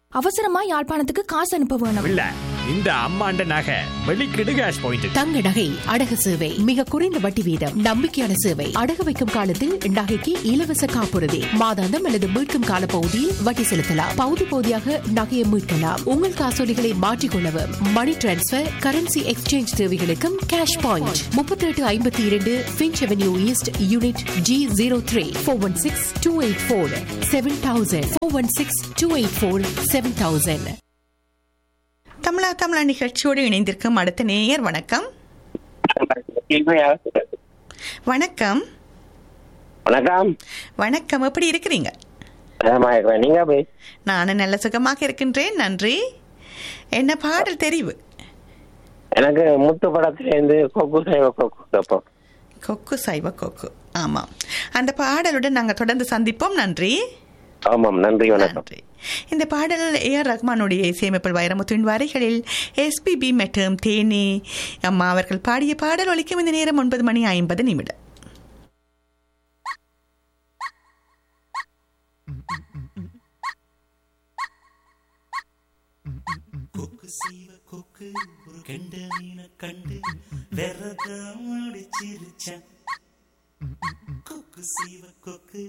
அவசரமா யாழ்ப்பாணத்துக்கு காசு அனுப்ப வேணும் இல்ல இந்த அம்மாண்ட நகை வெளிக்கிடு கேஷ் பாயிண்ட் தங்க நகை அடகு சேவை மிக குறைந்த வட்டி வீதம் நம்பிக்கையான சேவை அடகு வைக்கும் காலத்தில் நகைக்கு இலவச காப்புறுதி மாதாந்தம் அல்லது மீட்கும் கால பகுதியில் வட்டி செலுத்தலாம் பகுதி பகுதியாக நகையை மீட்கலாம் உங்கள் காசோலிகளை மாற்றிக்கொள்ளவும் மணி டிரான்ஸ்பர் கரன்சி எக்ஸ்சேஞ்ச் தேவைகளுக்கும் கேஷ் பாயிண்ட் முப்பத்தி எட்டு ஐம்பத்தி இரண்டு Finch avenue east unit G zero three four one six two eight four seven thousand four one six two eight four seven thousand தமிழா தமிழா நிகழ்ச்சியோடு இணைந்திருக்கும் அடுத்த நேயர் வணக்கம் வணக்கம் வணக்கம் வணக்கம் எப்படி இருக்கிறீங்க ஆமா இருக்கிறேன் நீங்க போய் நானும் நல்ல சுகமாக இருக்கின்றேன் நன்றி என்ன பாடல் தெரிவு எனக்கு முத்து படத்துல இருந்து கொக்கு சைவ கொக்கு கேட்போம் கொக்கு சைவ கொக்கு ஆமாம் அந்த பாடலுடன் நாங்கள் தொடர்ந்து சந்திப்போம் நன்றி ஆமாம் நன்றி வணக்கம் நன்றி இந்த பாடல் ஏ ஆர் ரஹ்மானுடைய இசையமைப்பில் வைரமுத்துவின் வரிகளில் எஸ்பிபி மற்றும் தேனி அம்மா அவர்கள் பாடிய பாடல் ஒலிக்கும் இந்த நேரம் ஒன்பது மணி ஐம்பது நிமிடம் கொக்கு சீவ கொக்கு ஒரு கெண்ட மீனை கண்டு வெறதான் அடிச்சிருச்சான் கொக்கு சீவ கொக்கு